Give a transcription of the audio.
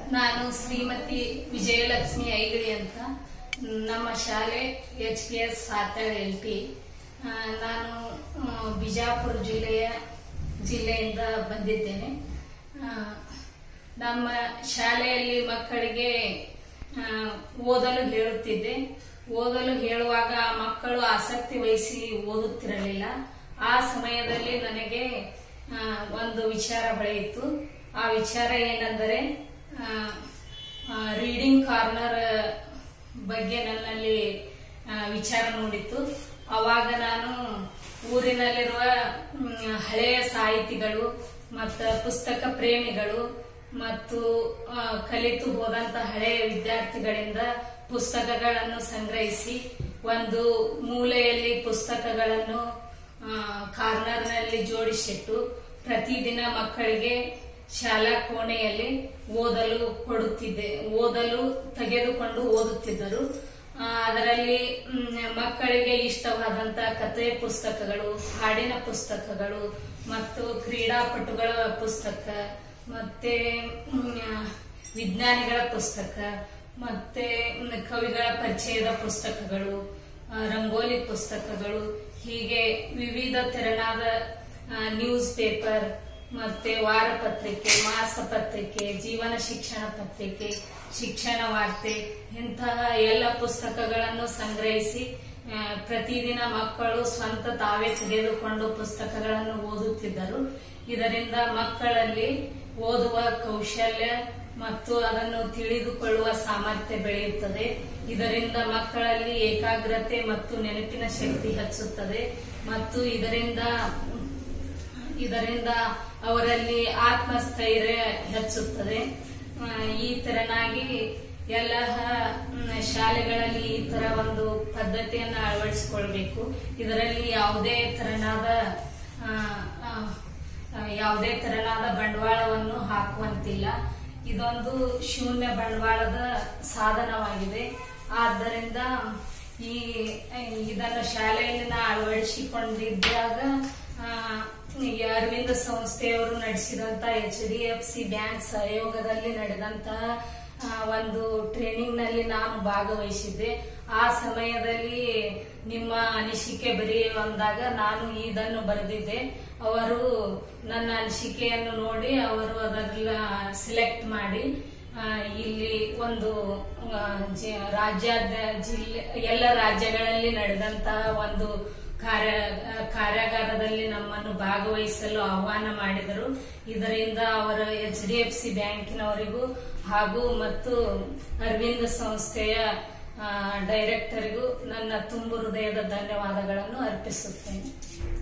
ನಾನು ಶ್ರೀಮತಿ ವಿಜಯಲಕ್ಷ್ಮಿ ಐಗಳಿ ಅಂತ ನಮ್ಮ ಶಾಲೆ ಎಚ್ ಪಿ ಎಸ್ ಸಾತಳ್ ಎಲ್ ಟಿ ನಾನು ಆ, ಬಿಜಾಪುರ ಜಿಲ್ಲೆಯ ಜಿಲ್ಲೆಯಿಂದ ಬಂದಿದ್ದೇನೆ ಆ, ನಮ್ಮ ಶಾಲೆಯಲ್ಲಿ ಮಕ್ಕಳಿಗೆ ಆ, ಓದಲು ಹೇಳುತ್ತಿದ್ದೆ ಓದಲು ಹೇಳುವಾಗ ಆ ಮಕ್ಕಳು ಆಸಕ್ತಿ ವಹಿಸಿ ಓದುತ್ತಿರಲಿಲ್ಲ ಆ ಸಮಯದಲ್ಲಿ ನನಗೆ ಆ, ಒಂದು ವಿಚಾರ ಹೊಳೆಯಿತು ಆ ವಿಚಾರ ಏನೆಂದರೆ ರೀಡಿಂಗ್ ಕಾರ್ನರ್ ಬಗ್ಗೆ ನನ್ನಲ್ಲಿ ಆ, ವಿಚಾರ ಮೂಡಿತ್ತು ಅವಾಗ ನಾನು ಊರಿನಲ್ಲಿರುವ ಮ್, ಹಳೆಯ ಸಾಹಿತಿಗಳು ಮತ್ತು ಪುಸ್ತಕ ಪ್ರೇಮಿಗಳು ಮತ್ತು ಆ, ಕಲಿತು ಹೋದಂತ ಹಳೆಯ ವಿದ್ಯಾರ್ಥಿಗಳಿಂದ ಪುಸ್ತಕಗಳನ್ನು ಸಂಗ್ರಹಿಸಿ ಒಂದು ಮೂಲೆಯಲ್ಲಿ ಪುಸ್ತಕಗಳನ್ನು ಕಾರ್ನರ್ನಲ್ಲಿ ಜೋಡಿಸಿಟ್ಟು ಪ್ರತಿದಿನ ಮಕ್ಕಳಿಗೆ ಶಾಲಾ ಕೋಣೆಯಲ್ಲಿ ಓದಲು ಕೊಡುತ್ತಿದ್ದೆ ಓದಲು ತೆಗೆದುಕೊಂಡು ಓದುತ್ತಿದ್ದರು ಆ, ಅದರಲ್ಲಿ ಮ್, ಮಕ್ಕಳಿಗೆ ಇಷ್ಟವಾದಂತ ಕಥೆ ಪುಸ್ತಕಗಳು ಹಾಡಿನ ಪುಸ್ತಕಗಳು ಮತ್ತು ಕ್ರೀಡಾಪಟುಗಳ ಪುಸ್ತಕ ಮತ್ತೆ ಮ್, ವಿಜ್ಞಾನಿಗಳ ಪುಸ್ತಕ ಮತ್ತೆ ಮ್, ಕವಿಗಳ ಪರಿಚಯದ ಪುಸ್ತಕಗಳು ಆ, ರಂಗೋಲಿ ಪುಸ್ತಕಗಳು ಹೀಗೆ ವಿವಿಧ ತೆರನಾದ ನ್ಯೂಸ್ ಪೇಪರ್ ಮತ್ತೆ ವಾರಪತ್ರಿಕೆ ಮಾಸಪತ್ರಿಕೆ ಜೀವನ ಶಿಕ್ಷಣ ಪತ್ರಿಕೆ ಶಿಕ್ಷಣ ವಾರ್ತೆ ಇಂತಹ ಎಲ್ಲ ಪುಸ್ತಕಗಳನ್ನು ಸಂಗ್ರಹಿಸಿ ಆ, ಪ್ರತಿದಿನ ಮಕ್ಕಳು ಸ್ವಂತ ತಾವೇ ತೆಗೆದುಕೊಂಡು ಪುಸ್ತಕಗಳನ್ನು ಓದುತ್ತಿದ್ದರು ಇದರಿಂದ ಮಕ್ಕಳಲ್ಲಿ ಓದುವ ಕೌಶಲ್ಯ ಮತ್ತು ಅದನ್ನು ತಿಳಿದುಕೊಳ್ಳುವ ಸಾಮರ್ಥ್ಯ ಬೆಳೆಯುತ್ತದೆ ಇದರಿಂದ ಮಕ್ಕಳಲ್ಲಿ ಏಕಾಗ್ರತೆ ಮತ್ತು ನೆನಪಿನ ಶಕ್ತಿ ಹೆಚ್ಚುತ್ತದೆ ಮತ್ತು ಇದರಿಂದ ಇದರಿಂದ ಅವರಲ್ಲಿ ಆತ್ಮಸ್ಥೈರ್ಯ ಹೆಚ್ಚುತ್ತದೆ ಆ, ಈ ತರನಾಗಿ ಎಲ್ಲ ಮ್, ಶಾಲೆಗಳಲ್ಲಿ ಈ ತರ ಒಂದು ಪದ್ಧತಿಯನ್ನು ಅಳವಡಿಸಿಕೊಳ್ಬೇಕು ಇದರಲ್ಲಿ ಯಾವುದೇ ತರನಾದ ಆ, ಆ, ಆ, ಯಾವುದೇ ತರನಾದ ಬಂಡವಾಳವನ್ನು ಹಾಕುವಂತಿಲ್ಲ ಇದೊಂದು ಶೂನ್ಯ ಬಂಡವಾಳದ ಸಾಧನವಾಗಿದೆ ಆದ್ದರಿಂದ ಈ ಇದನ್ನು ಶಾಲೆಯಲ್ಲಿ ನಾ ಅಳವಡಿಸಿಕೊಂಡಿದ್ದಾಗ ಆ, ಈ ಅರವಿಂದ ಸಂಸ್ಥೆಯವರು ನಡೆಸಿದಂತ H D F C bank ಸಹಯೋಗದಲ್ಲಿ ನಡೆದಂತಹ ಆ, ಒಂದು ಟ್ರೈನಿಂಗ್ ನಲ್ಲಿ ನಾನು ಭಾಗವಹಿಸಿದ್ದೆ ಆ ಸಮಯದಲ್ಲಿ ನಿಮ್ಮ ಅನಿಸಿಕೆ ಬರೀ ಅಂದಾಗ ನಾನು ಇದನ್ನು ಬರೆದಿದ್ದೆ ಅವರು ನನ್ನ ಅನಿಸಿಕೆಯನ್ನು ನೋಡಿ ಅವರು ಅದನ್ನ ಸಿಲೆಕ್ಟ್ ಮಾಡಿ ಆ, ಇಲ್ಲಿ ಒಂದು ಆ, ಜಿ- ರಾಜ್ಯಾದ ಜಿಲ್ಲೆ ಎಲ್ಲ ರಾಜ್ಯಗಳಲ್ಲಿ ನಡೆದಂತಹ ಒಂದು ಕಾರ್ಯ ಕಾರ್ಯಾಗಾರದಲ್ಲಿ ನಮ್ಮನ್ನು ಭಾಗವಹಿಸಲು ಆಹ್ವಾನ ಮಾಡಿದರು ಇದರಿಂದ ಅವರ ಎಚ್ ಡಿ ಎಫ್ ಸಿ ಬ್ಯಾಂಕಿನವರಿಗೂ ಹಾಗೂ ಮತ್ತು ಅರವಿಂದ ಸಂಸ್ಥೆಯ ಆ, ಡೈರೆಕ್ಟರಿಗೂ ನನ್ನ ತುಂಬು ಹೃದಯದ ಧನ್ಯವಾದಗಳನ್ನು ಅರ್ಪಿಸುತ್ತೇನೆ